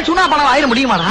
சுனா பணம் ஆயிட முடியுமாடா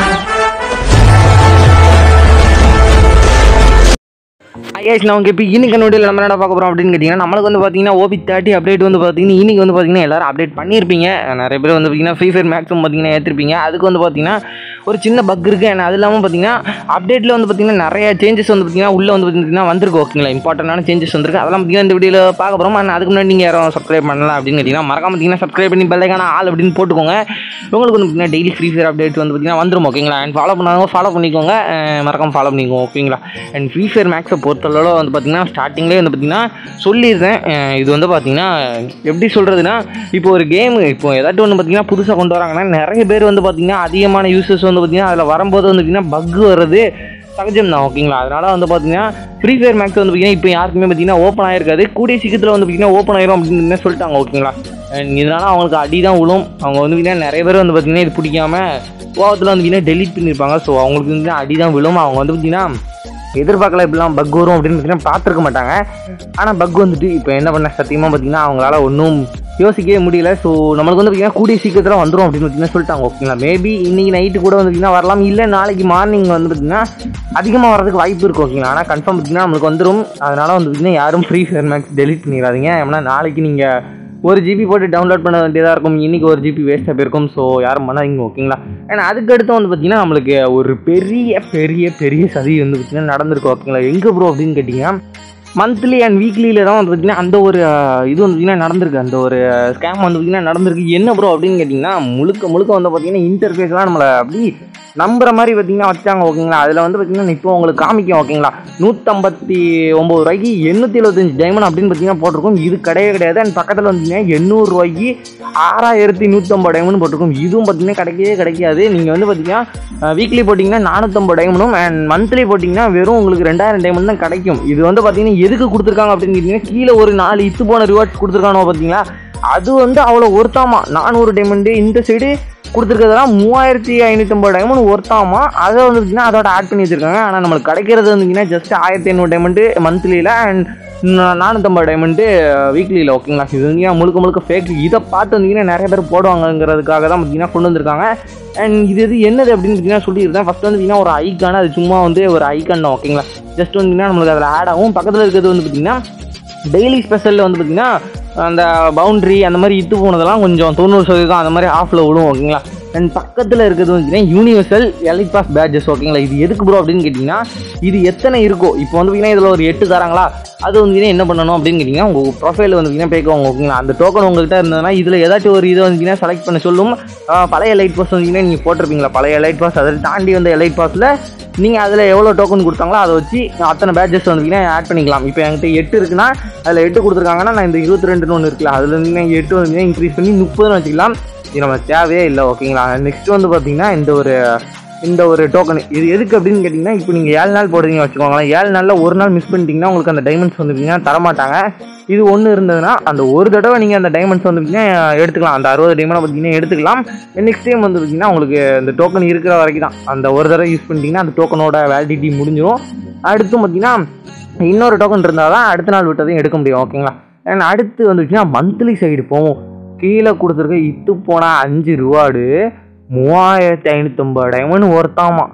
ஐயாஸ் நான் இப்போ இன்னைக்கு நோட்டில் நம்ம என்ன பார்க்க போகிறோம் அப்படின்னு கேட்டிங்கன்னா நம்மளுக்கு வந்து பார்த்தீங்கன்னா ஓபி தேர்ட்டி அப்டேட் வந்து பார்த்தீங்கன்னா இன்னைக்கு வந்து பார்த்தீங்கன்னா எல்லாரும் அப்டேட் பண்ணியிருப்பீங்க நிறைய பேர் வந்து பார்த்தீங்கன்னா ஃப்ரீ ஃபயர் மேக்ஸும் பார்த்தீங்கன்னா ஏற்றிருப்பீங்க அதுக்கு வந்து பார்த்தீங்கன்னா ஒரு சின்ன பக் இருக்குது and அது இல்லாமல் பார்த்தீங்கன்னா அப்டேட்டில் வந்து பார்த்தீங்கன்னா நிறைய சேஞ்சஸ் வந்து பார்த்தீங்கன்னா உள்ளே வந்து பார்த்தீங்கன்னா வந்திருக்கு ஓகேங்களா இம்பார்ட்டண்டான சேஞ்சஸ் வந்திருக்கு அதெல்லாம் பார்த்தீங்கன்னா இந்த வீடியோவில் பார்க்க போகிறோம் and அதுக்கு முன்னாடி நீங்கள் யாரும் சப்ஸ்கிரைப் பண்ணலாம் அப்படின்னு கேட்டிங்கன்னா மறக்காம பார்த்தீங்கன்னா சப்ஸ்கிரைப் பண்ணி பெல்லைக்கான ஆள் அப்படின்னு போட்டுக்கோங்க உங்களுக்கு வந்து பார்த்தீங்கன்னா டெய்லி ஃப்ரீ ஃபயர் அப்டேட் வந்து பார்த்தீங்கன்னா வந்துடும் ஓகேங்களா அண்ட் ஃபாலோ பண்ணாங்க ஃபாலோ பண்ணிக்கோங்க அஹ் மறக்காம ஃபாலோ பண்ணிக்கோங்க ஓகேங்களா அண்ட் ஃப்ரீ ஃபயர் மேக்ஸை பொறுத்தளவு வந்து பார்த்தீங்கன்னா ஸ்டார்டிங்லேயே வந்து பார்த்தீங்கன்னா சொல்லியிருந்தேன் அஹ் இது வந்து பார்த்தீங்கன்னா எப்படி சொல்கிறதுனா இப்போ ஒரு கேம் இப்போ ஏதாட்டும் ஒன்று பார்த்தீங்கன்னா புதுசாக கொண்டு வராங்கன்னா நிறைய பேர் வந்து பார்த்தீங்கன்னா அதிகமான யூசர்ஸ் வந்து பார்த்தீங்கன்னா அதில் வரும்போது வந்து பார்த்தீங்கன்னா பக் வர்றது சகஜம் தான் ஓகேங்களா அதனால வந்து பார்த்தீங்கன்னா ஃப்ரீ ஃபயர் மேக்ஸ் வந்து பார்த்தீங்கன்னா இப்போ யாருக்குமே பார்த்தீங்கன்னா ஓப்பன் ஆயிருக்காது கூடிய சீக்கிரத்தில் வந்து பார்த்தீங்கன்னா ஓப்பன் ஆயிரும் அப்படின்னு சொல்லிட்டாங்க ஓகேங்களா And இதனால அவங்களுக்கு அடி தான் விழும் அவங்க வந்து பார்த்தீங்கன்னா நிறைய பேர் வந்து பார்த்தீங்கன்னா இது பிடிக்காம கோவத்தில் வந்து பார்த்தீங்கன்னா டெலீட் பண்ணியிருப்பாங்க ஸோ அவங்களுக்கு வந்து அடி தான் விழும் அவங்க வந்து பார்த்தீங்கன்னா எதிர்பார்க்கல இப்படிலாம் பக் வரும் அப்படின்னு பார்த்தீங்கன்னா பார்த்துருக்க மாட்டாங்க ஆனால் பக் வந்துட்டு இப்போ என்ன பண்ண சத்தியமாக பார்த்தீங்கன்னா அவங்களால ஒன்றும் யோசிக்கவே முடியல ஸோ நம்மளுக்கு வந்து பார்த்தீங்கன்னா கூடிய சீக்கிரத்தில் வந்துடும் அப்படின்னு பார்த்தீங்கன்னா சொல்லிட்டாங்க ஓகேங்களா மேபி இன்னைக்கு நைட்டு கூட வந்து பார்த்தீங்கன்னா வரலாம் இல்லை நாளைக்கு மார்னிங் வந்து பார்த்தீங்கன்னா அதிகமாக வரதுக்கு வாய்ப்பு இருக்கும் ஓகேங்களா ஆனால் கன்ஃபார்ம் பார்த்தீங்கன்னா நம்மளுக்கு வந்துடும் அதனால வந்து பார்த்தீங்கன்னா யாரும் ஃப்ரீ ஃபயர் மேக்ஸ் டெலிட் பண்ணிடாதீங்க ஏன்னா நாளைக்கு நீங்கள் ஒரு ஜிபி போட்டு டவுன்லோட் பண்ண வேண்டியதாக இருக்கும் இன்றைக்கி ஒரு ஜிபி வேஸ்ட்டாக போயிருக்கும் ஸோ யாரும் பண்ணாதீங்க ஓகேங்களா ஏன்னா அதுக்கடுத்து வந்து பார்த்தீங்கன்னா நம்மளுக்கு ஒரு பெரிய பெரிய பெரிய சதி வந்து பார்த்தீங்கன்னா நடந்திருக்கு ஓகேங்களா எங்கே ப்ரோ அப்படின்னு கேட்டிங்கன்னா மந்த்லி அண்ட் வீக்லியில் தான் வந்து பார்த்தீங்கன்னா அந்த ஒரு அஹ், இது வந்து பார்த்தீங்கன்னா நடந்திருக்கு அந்த ஒரு ஸ்கேம் வந்து பார்த்தீங்கன்னா நடந்திருக்கு என்ன ப்ரோ அப்படின்னு கேட்டிங்கன்னா முழுக்க முழுக்க வந்து பார்த்தீங்கன்னா இன்டர்ஃபேஸ்லாம் நம்மளை அப்படி நம்புற மாதிரி பார்த்தீங்கன்னா வச்சாங்க ஓகேங்களா அதில் வந்து பார்த்தீங்கன்னா இப்போ உங்களுக்கு காமிக்கும் ஓகேங்களா நூற்றம்பத்தி ஒம்பது ரூபாய்க்கு எண்ணூற்றி எழுபத்தஞ்சு டைமண்ட் அப்படின்னு பார்த்தீங்கன்னா போட்டிருக்கும் இது கிடையவே கிடையாது அண்ட் பக்கத்தில் வந்தீங்கன்னா எண்ணூறுரூவாய்க்கு ஆறாயிரத்தி நூற்றம்பது டைமண்ட் போட்டிருக்கும் இதுவும் பார்த்தீங்கன்னா கிடைக்கவே கிடைக்காது நீங்கள் வந்து பார்த்தீங்கன்னா வீக்லி போட்டிங்கன்னா நானூற்றம்பது டைமண்டும் அண்ட் மந்த்லி போட்டிங்கன்னா வெறும் உங்களுக்கு ரெண்டாயிரம் டைமண்ட் தான் கிடைக்கும் இது வந்து பார்த்தீங்கன்னா எதுக்கு கொடுத்துருக்காங்க அப்படின்னு கேட்டிங்கன்னா கீழே ஒரு நாலு இத்து போன ரிவார்ட்ஸ் கொடுத்துருக்கானோ பார்த்தீங்களா அது வந்து அவ்வளோ ஒருத்தாமா நானூறு டைமண்டு இந்த சைடு கொடுத்துருக்கிறதெல்லாம் மூவாயிரத்தி ஐநூற்றம்பது டைமண்ட் ஒருத்தாமா அதை வந்து பார்த்தீங்கன்னா அதோட ஆட் பண்ணி வச்சிருக்காங்க ஆனால் நம்மளுக்கு கிடைக்கிறது வந்துங்கன்னா ஜஸ்ட் ஆயிரத்தி ஐநூறு டைமண்டு மந்த்லியில் அண்ட் நானூற்றம்பது டைமண்டு வீக்லியில் ஓகேங்களா இது வந்து முழுக்க முழுக்க ஃபேக் இதை பார்த்து வந்தீங்கன்னா நிறைய பேர் போடுவாங்கங்கிறதுக்காக தான் பார்த்தீங்கன்னா கொண்டு வந்திருக்காங்க அண்ட் இது இது என்னது அப்படின்னு பார்த்தீங்கன்னா சொல்லியிருந்தேன் ஃபஸ்ட் வந்து பார்த்தீங்கன்னா ஒரு ஐக்கான அது சும்மா வந்து ஒரு ஐக்கான் தான் ஓகேங்களா ஜஸ்ட் வந்தீங்கன்னா நம்மளுக்கு அதில் ஆட் ஆகும் பக்கத்தில் இருக்கிறது வந்து பார்த்தீங்கன்னா டெய்லி ஸ்பெஷலில் வந்து பார்த்திங்கன்னா அந்த பவுண்ட்ரி அந்த மாதிரி இட்டு போனதெல்லாம் கொஞ்சம் தொண்ணூறு சதவீதம் அந்த மாதிரி ஆஃபில் விடும் ஓகேங்களா அண்ட் பக்கத்தில் இருக்கிறது வந்து யூனிவர்சல் எலைட் பாஸ் பேட்சஸ் ஓகேங்களா இது எதுக்கு ப்ரோ அப்படின்னு கேட்டிங்கன்னா இது எத்தனை இருக்கோ இப்போ வந்து பார்த்தீங்கன்னா இதில் ஒரு எட்டு தராங்களா அது வந்து என்ன பண்ணணும் அப்படின்னு கேட்டிங்கன்னா உங்கள் ப்ரொஃபைல் வந்து பார்த்தீங்கன்னா பேக்குவாங்க ஓகேங்களா அந்த டோக்கன் உங்கள்கிட்ட இருந்ததுன்னா இதில் ஏதாச்சும் ஒரு இதை வந்து செலக்ட் பண்ண சொல்லும் ஆஹ் பழைய லைட் பாஸ் வந்தீங்கன்னா நீங்கள் போட்டிருப்பீங்களா பழைய லைட் பாஸ் அதை தாண்டி வந்த எலைட் பாஸில் நீங்கள் அதில் எவ்வளோ டோக்கன் கொடுத்தாங்களோ அதை வச்சு அத்தனை பேட்சஸ் வந்து ஆட் பண்ணிக்கலாம் இப்போ என்கிட்ட எட்டு இருக்குன்னா அதில் எட்டு கொடுத்துருக்காங்கன்னா நான் இந்த இருபத்தி ரெண்டுன்னு ஒன்று இருக்குல்ல அதில் வந்து நீங்கள் எட்டு வந்து இன்க்ரீஸ் பண்ணி முப்பதுன்னு வச்சுக்கலாம் இது நம்ம தேவையே இல்லை ஓகேங்களா நெக்ஸ்ட் வந்து பார்த்தீங்கன்னா இந்த ஒரு இந்த ஒரு டோக்கன் இது எதுக்கு அப்படின்னு கேட்டிங்கன்னா இப்போ நீங்கள் ஏழு நாள் போடுறீங்க வச்சுக்கோங்களேன் ஏழு நாளில் ஒரு நாள் மிஸ் பண்ணிட்டீங்கன்னா உங்களுக்கு அந்த டைமண்ட்ஸ் வந்து பார்த்தீங்கன்னா தரமாட்டாங்க இது ஒன்று இருந்ததுன்னா அந்த ஒரு தடவை நீங்கள் அந்த டைமண்ட்ஸ் வந்து பார்த்தீங்கன்னா எடுத்துக்கலாம் அந்த அறுபது டைமண்டை பார்த்தீங்கன்னா எடுத்துக்கலாம் நெக்ஸ்ட் டைம் வந்து பார்த்தீங்கன்னா உங்களுக்கு இந்த டோக்கன் இருக்கிற வரைக்கும் தான் அந்த ஒரு தடவை யூஸ் பண்ணிட்டீங்கன்னா அந்த டோக்கனோட வேலிடிட்டி முடிஞ்சிடும் அடுத்து பார்த்தீங்கன்னா இன்னொரு டோக்கன் இருந்தால் தான் அடுத்த நாள் விட்டதையும் எடுக்க முடியும் ஓகேங்களா அண்ட் அடுத்து வந்துச்சுன்னா மந்த்லி சைடு போவோம் கீழே கொடுத்துருக்க இத்து போனால் அஞ்சு ரிவார்டு மூவாயிரத்தி ஐநூற்றம்பது டைமண்ட் ஒருத்தாமா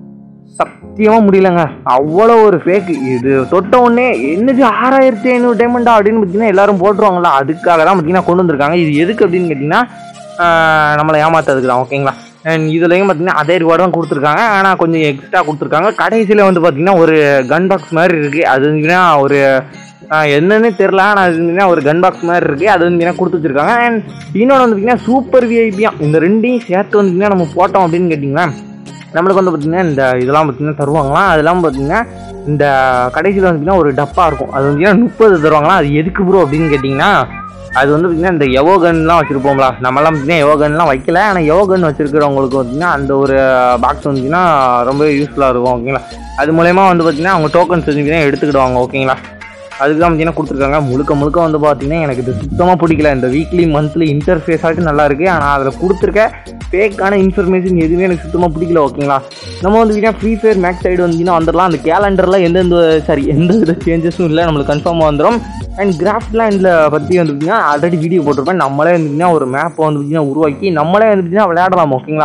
சத்தியமாக முடியலங்க அவ்வளோ ஒரு ஃபேக் இது தொட்ட உடனே என்னது ஆறாயிரத்தி ஐநூறு டைமண்டா அப்படின்னு பார்த்தீங்கன்னா எல்லாரும் போட்டுருவாங்களா அதுக்காக தான் பார்த்தீங்கன்னா கொண்டு வந்திருக்காங்க இது எதுக்கு அப்படின்னு கேட்டிங்கன்னா ஆஹ், நம்மளை ஏமாத்துறதுக்கு தான் ஓகேங்களா அண்ட் இதுலேயும் பார்த்தீங்கன்னா அதே ரிவார்டு தான் கொடுத்துருக்காங்க ஆனால் கொஞ்சம் எக்ஸ்ட்ரா கொடுத்துருக்காங்க கடைசியில் வந்து பார்த்தீங்கன்னா ஒரு கன் பாக்ஸ் மாதிரி இருக்குது அது வந்துன்னா ஒரு ஆஹ், என்னன்னே தெரில ஆனால் அது வந்துன்னா ஒரு கன் பாக்ஸ் மாதிரி இருக்குது அது வந்து கொடுத்து வச்சிருக்காங்க அண்ட் இன்னொன்று வந்து பார்த்தீங்கன்னா சூப்பர் விஐபியாக இந்த ரெண்டையும் சேர்த்து வந்துங்கன்னா நம்ம போட்டோம் அப்படின்னு கேட்டிங்கன்னா நம்மளுக்கு வந்து பார்த்திங்கன்னா இந்த இதெல்லாம் பார்த்திங்கன்னா தருவாங்களாம் அதெல்லாம் பார்த்திங்கன்னா இந்த கடைசியில் வந்துட்டிங்கன்னா ஒரு டப்பா இருக்கும் அது வந்து முப்பது தருவாங்களாம் அது எதுக்கு ப்ரோ அப்படின்னு கேட்டிங்கன்னா அது வந்து பார்த்திங்கன்னா இந்த எவோ கன்லாம் வச்சுருப்போம்ல நம்மலாம் பார்த்திங்கன்னா எவோ கன்லாம் வைக்கல ஆனால் எவோ கன் வச்சுருக்கிறவங்களுக்கு பார்த்திங்கன்னா அந்த ஒரு பாக்ஸ் வந்துச்சுன்னா ரொம்ப யூஸ்ஃபுல்லாக இருக்கும் ஓகேங்களா அது மூலயமா வந்து பார்த்திங்கன்னா அவங்க டோக்கன்ஸ் வந்துச்சுன்னா எடுத்துக்கிடுவாங்க ஓகேங்களா அதுக்கு தான் பார்த்தீங்கன்னா கொடுத்துருக்காங்க முழுக்க முழுக்க வந்து பார்த்தீங்கன்னா எனக்கு இது சுத்தமாக பிடிக்கல இந்த வீக்லி மந்த்லி இன்டர்ஃபேஸ் ஆகிட்டு நல்லா இருக்கு ஆனால் அதில் கொடுத்துருக்க ஃபேக்கான இன்ஃபர்மேஷன் எதுவுமே எனக்கு சுத்தமாக பிடிக்கல ஓகேங்களா நம்ம வந்து பார்த்தீங்கன்னா ஃப்ரீ ஃபயர் மேக்ஸ் சைடு வந்துன்னா வந்துடலாம் அந்த கேலண்டரில் எந்தெந்த சாரி எந்த வித சேஞ்சஸும் இல்லை நம்மளுக்கு கன்ஃபார்மாக வந்துடும் அண்ட் கிராஃப்ட் லேண்டில் பற்றி வந்து பார்த்தீங்கன்னா ஆல்ரெடி வீடியோ போட்டிருப்பேன் நம்மளே வந்து பார்த்தீங்கன்னா ஒரு மேப்பை வந்து பார்த்தீங்கன்னா உருவாக்கி நம்மளே வந்து பார்த்தீங்கன்னா விளையாடலாம் ஓகேங்களா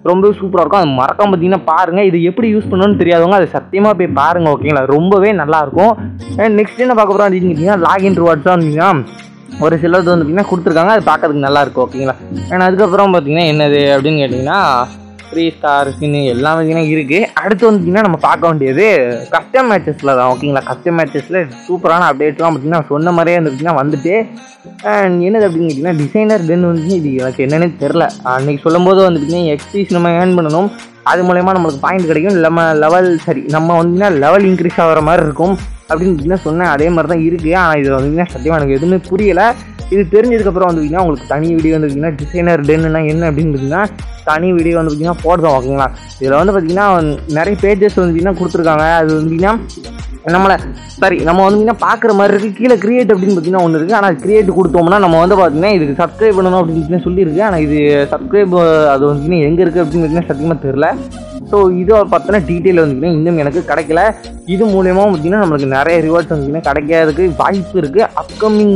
ரொம்ப சூப்பராக இருக்கும் அது மறக்காம பார்த்தீங்கன்னா பாருங்கள் இது எப்படி யூஸ் பண்ணணும்னு தெரியாதவங்க அது சத்தியமாக போய் பாருங்கள் ஓகேங்களா ரொம்பவே நல்லாயிருக்கும் அண்ட் நெக்ஸ்ட் என்ன பார்க்க போகிறோம் அப்படின்னு கேட்டிங்கன்னா லாகின் ரிவார்ட்ஸ் வந்தீங்கன்னா ஒரு சிலது வந்து பார்த்தீங்கன்னா கொடுத்துருக்காங்க அது பார்க்கறதுக்கு நல்லா இருக்கும் ஓகேங்களா அண்ட் அதுக்கப்புறம் பார்த்தீங்கன்னா என்னது அப்படின்னு கேட்டிங்கன்னா த்ரீ ஸ்டார் ஸ்கின்னு எல்லாம் பார்த்தீங்கன்னா இருக்குது அடுத்து வந்து பார்த்தீங்கன்னா நம்ம பார்க்க வேண்டியது கஸ்டம் மேட்சஸில் தான் ஓகேங்களா கஸ்டம் மேட்சஸில் சூப்பரான அப்டேட்ஸ்லாம் பார்த்தீங்கன்னா சொன்ன மாதிரியே வந்து பார்த்தீங்கன்னா வந்துட்டு அண்ட் என்னது அப்படின்னு கேட்டிங்கன்னா டிசைனர் டென் வந்து இது எனக்கு என்னன்னே தெரில அன்றைக்கி சொல்லும்போது வந்து பார்த்தீங்கன்னா எக்ஸ்பீஸ் நம்ம ஏர்ன் பண்ணணும் அது மூலயமா நம்மளுக்கு பாயிண்ட் கிடைக்கும் நம்ம லெவல் சரி நம்ம வந்து லெவல் இன்க்ரீஸ் ஆகிற மாதிரி இருக்கும் அப்படின்னு பார்த்தீங்கன்னா சொன்னேன் அதே மாதிரி தான் இருக்குது ஆனால் இது வந்து சத்தியமாக எனக்கு எதுவுமே புரியலை இது தெரிஞ்சதுக்கப்புறம் வந்து பார்த்தீங்கன்னா உங்களுக்கு தனி வீடியோ வந்து பார்த்தீங்கன்னா டிசைனர் டென்னுனா என்ன அப்படின்னு பார்த்தீங்கன்னா தனி வீடியோ வந்து பார்த்தீங்கன்னா போடுறோம் ஓகேங்களா இதில் வந்து பார்த்தீங்கன்னா நிறைய பேஜஸ் வந்து பார்த்தீங்கன்னா கொடுத்துருக்காங்க அது வந்து பார்த்தீங்கன்னா நம்மளை சரி நம்ம வந்து பார்த்தீங்கன்னா பார்க்குற மாதிரி இருக்குது கீழே கிரியேட் அப்படின்னு பார்த்தீங்கன்னா ஒன்று இருக்குது ஆனால் கிரியேட் கொடுத்தோம்னா நம்ம வந்து பார்த்தீங்கன்னா இதுக்கு சப்ஸ்கிரைப் பண்ணணும் அப்படின்னு சொல்லி சொல்லியிருக்கு ஆனால் இது சப்ஸ்கிரைப் அது வந்து பார்த்தீங்கன்னா எங்கே இருக்குது அப்படின்னு பார்த்தீங்கன்னா சத்தியமாக தெரில ஸோ இது பார்த்தோன்னா டீட்டெயில் வந்துங்கன்னா இன்னும் எனக்கு கிடைக்கல இது மூலயமா பார்த்தீங்கன்னா நம்மளுக்கு நிறைய ரிவார்ட்ஸ் வந்துங்கன்னா கிடைக்கிறதுக்கு வாய்ப்பு இருக்குது அப்கமிங்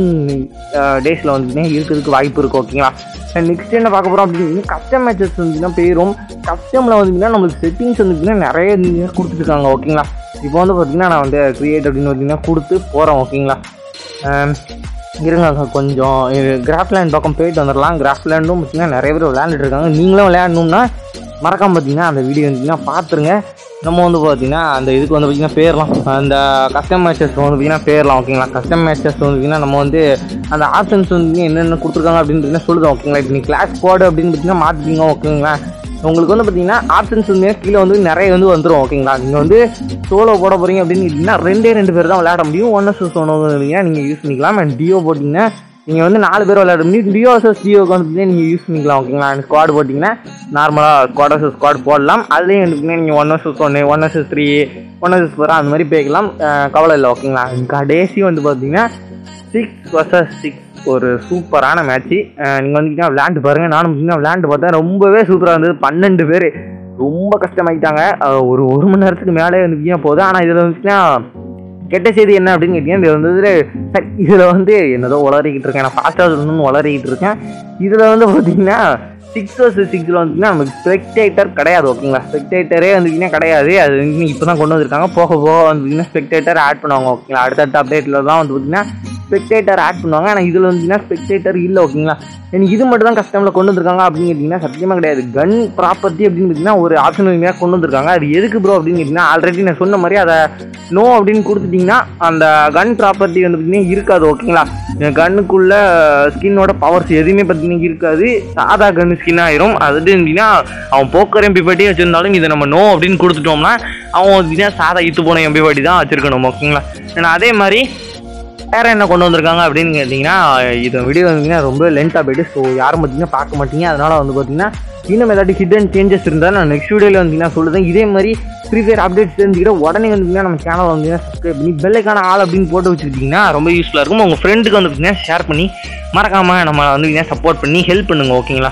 டேஸில் வந்துங்கன்னா இருக்கிறதுக்கு வாய்ப்பு இருக்குது ஓகேங்களா அண்ட் நெக்ஸ்ட் என்ன பார்க்க போகிறோம் அப்படின்னு கஸ்டம் மேட்சஸ் வந்துங்கன்னா பேரும் கஸ்டமில் வந்துங்கன்னா நம்மளுக்கு செட்டிங்ஸ் வந்துங்கன்னா நிறைய வந்துங்கன்னா கொடுத்துருக்காங்க ஓகேங்களா இப்போ வந்து பார்த்தீங்கன்னா நான் வந்து கிரியேட் அப்படின்னு பார்த்தீங்கன்னா கொடுத்து போகிறேன் ஓகேங்களா ஆம், இருங்க கொஞ்சம் கிராஃப்லேண்ட் பக்கம் போயிட்டு வந்துடலாம் கிராஃப்லேண்டும் பார்த்தீங்கன்னா நிறைய பேர் விளையாண்டுட்டு இருக்காங்க நீங்களும் விளையாடணும்னா மறக்காம பார்த்தீங்கன்னா அந்த வீடியோ வந்துங்கன்னா பார்த்துருங்க நம்ம வந்து பார்த்தீங்கன்னா அந்த இதுக்கு வந்து பார்த்தீங்கன்னா பேரலாம் அந்த கஸ்டம் மேட்சஸ் வந்து பார்த்தீங்கன்னா பேரலாம் ஓகேங்களா கஸ்டம் மேட்சஸ் வந்து பார்த்தீங்கன்னா நம்ம வந்து அந்த ஆப்ஷன்ஸ் வந்து என்னென்ன கொடுத்துருக்காங்க அப்படின்னு பார்த்தீங்கன்னா சொல்லுதோம் ஓகேங்களா இப்போ நீ கிளாஸ் கோடு அப்படின்னு பார்த்தீங்கன்னா மாற்றிக்கிங்க ஓகேங்களா உங்களுக்கு வந்து பார்த்தீங்கன்னா ஆப்ஷன்ஸ் வந்து கீழே வந்து நிறைய வந்து வந்துடும் ஓகேங்களா நீங்கள் வந்து சோலோ போட போகிறீங்க அப்படின்னு கேட்டிங்கன்னா ரெண்டே ரெண்டு பேர் தான் விளையாட முடியும் ஒன் எஸ் ஒன்று நீங்கள் யூஸ் பண்ணிக்கலாம் அண்ட் டியோ போட்டிங்கன்னா நீங்கள் வந்து நாலு பேர் விளையாட முடியும் டியோ வர்சஸ் டியோக்கு வந்து நீங்கள் யூஸ் பண்ணிக்கலாம் ஓகேங்களா அண்ட் ஸ்குவாட் போட்டிங்கன்னா நார்மலாக ஸ்குவாட் வர்சஸ் ஸ்குவாட் போடலாம் அதுலேயும் வந்து நீங்கள் ஒன் வர்சஸ் ஒன்று one versus three one versus four அந்த மாதிரி போய்க்கலாம் அஹ் கவலை இல்லை ஓகேங்களா கடைசி வந்து பார்த்தீங்கன்னா சிக்ஸ் வர்சஸ் சிக்ஸ் ஒரு சூப்பரான மேட்ச்சு நீங்கள் வந்துக்கிட்டா விளையாண்டு பாருங்கள் நானும் பார்த்தீங்கன்னா விளையாண்டு பார்த்தேன் ரொம்பவே சூப்பராக இருந்தது பன்னெண்டு பேர் ரொம்ப கஷ்டமாயிட்டாங்க அஹ் ஒரு ஒரு மணி நேரத்துக்கு மேலே வந்து வீணாக போகுது ஆனால் இதில் வந்துச்சுன்னா கெட்ட செய்தி என்ன அப்படின்னு கேட்டீங்கன்னா இது வந்து சரி இதில் வந்து என்னதோ உளறிக்கிட்டு இருக்கேன் நான் ஃபாஸ்ட்டாக சொல்லணும்னு உளறிக்கிட்டு இருக்கேன் இதில் வந்து பார்த்தீங்கன்னா சிக்ஸ் வர்சஸ் சிக்ஸில் வந்துச்சுன்னா நமக்கு ஸ்பெக்டேட்டர் கிடையாது ஓகேங்களா ஸ்பெக்டேட்டரே வந்துக்கிங்கன்னா கிடையாது அது வந்து இப்போ தான் கொண்டு வந்திருக்காங்க போக போக வந்துக்கிங்கன்னா ஸ்பெக்டேட்டர் ஆட் பண்ணுவாங்க ஓகேங்களா அடுத்தடுத்த அப்டேட்டில் தான் வந்து பார்த்தீங்கன்னா ஸ்பெக்டேட்டர் ஆட் பண்ணுவாங்க ஆனால் இதில் வந்துச்சுன்னா ஸ்பெக்டேட்டர் இல்லை ஓகேங்களா எனக்கு இது மட்டும் தான் கஸ்டமில் கொண்டு வந்திருக்காங்க அப்படின்னு கேட்டிங்கன்னா சத்தியமாக கிடையாது கன் ப்ராப்பர்ட்டி அப்படின்னு பார்த்தீங்கன்னா ஒரு ஆப்ஷன் வந்து கொண்டு வந்திருக்காங்க அது எதுக்கு ப்ரோ அப்படின்னு கேட்டிங்கன்னா ஆல்ரெடி நான் சொன்ன மாதிரி அதை நோ அப்படின்னு கொடுத்துட்டிங்கன்னா அந்த கன் ப்ராப்பர்ட்டி வந்து பார்த்தீங்கன்னா இருக்காது ஓகேங்களா கன்னுக்குள்ள ஸ்கின்னோட பவர்ஸ் எதுவுமே பார்த்தீங்கன்னா இருக்காது சாதா கன் ஸ்கின் ஆயிரும் அது இருந்தீங்கன்னா அவன் போக்கர் எம்பி பாட்டி வச்சிருந்தாலும் இதை நம்ம நோ அப்படின்னு கொடுத்துட்டோம்னா அவன் பார்த்தீங்கன்னா சாதா இத்து போன எம்பி பாட்டி தான் வச்சிருக்கணும் ஓகேங்களா ஏன்னா அதே மாதிரி வேறு என்ன கொண்டு வந்திருக்காங்க அப்படின்னு கேட்டிங்கன்னா இது வீடியோ வந்தீங்கன்னா ரொம்ப லென்த்தாக போயிட்டு ஸோ யாரும் பார்த்தீங்கன்னா பார்க்க மாட்டீங்க அதனால் வந்து பார்த்தீங்கன்னா இன்னும் ஏதாட்டி ஹிடன் சேஞ்சஸ் இருந்தால் நான் நெக்ஸ்ட் வீடியோவில் வந்தீங்கன்னா சொல்லுதேன் இதே மாதிரி ஃப்ரீ ஃபயர் அப்டேட்ஸ் தெரிஞ்சுக்கிட்ட உடனே வந்தீங்கன்னா நம்ம சேனல் வந்தீங்கன்னா சப்ஸ்கிரைப் பண்ணி பெல்லைக்கான ஆள் அப்படின்னு போட்டு வச்சுக்கிட்டிங்கன்னா ரொம்ப யூஸ்ஃபுல்லாக இருக்கும் உங்கள் ஃப்ரெண்டுக்கு வந்து பார்த்தீங்கன்னா ஷேர் பண்ணி மறக்காமல் நம்ம வந்து சப்போர்ட் பண்ணி ஹெல்ப் பண்ணுங்க ஓகேங்களா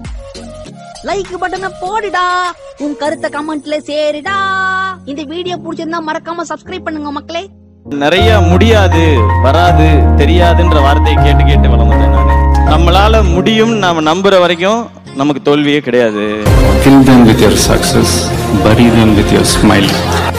லைக் பட்டனை போடுடா உன் கருத்தை கமெண்ட்ல சேருடா இந்த வீடியோ பிடிச்சிருந்தா மறக்காம சப்ஸ்கிரைப் பண்ணுங்க மக்களே நிறைய முடியாது வராது தெரியாதுன்ற வார்த்தையை கேட்டு கேட்டு வளர்ந்தேன் நான் நம்மளால முடியும் நாம நம்புற வரைக்கும் நமக்கு தோல்வியே கிடையாது Kill them with your success, bury them with your smile.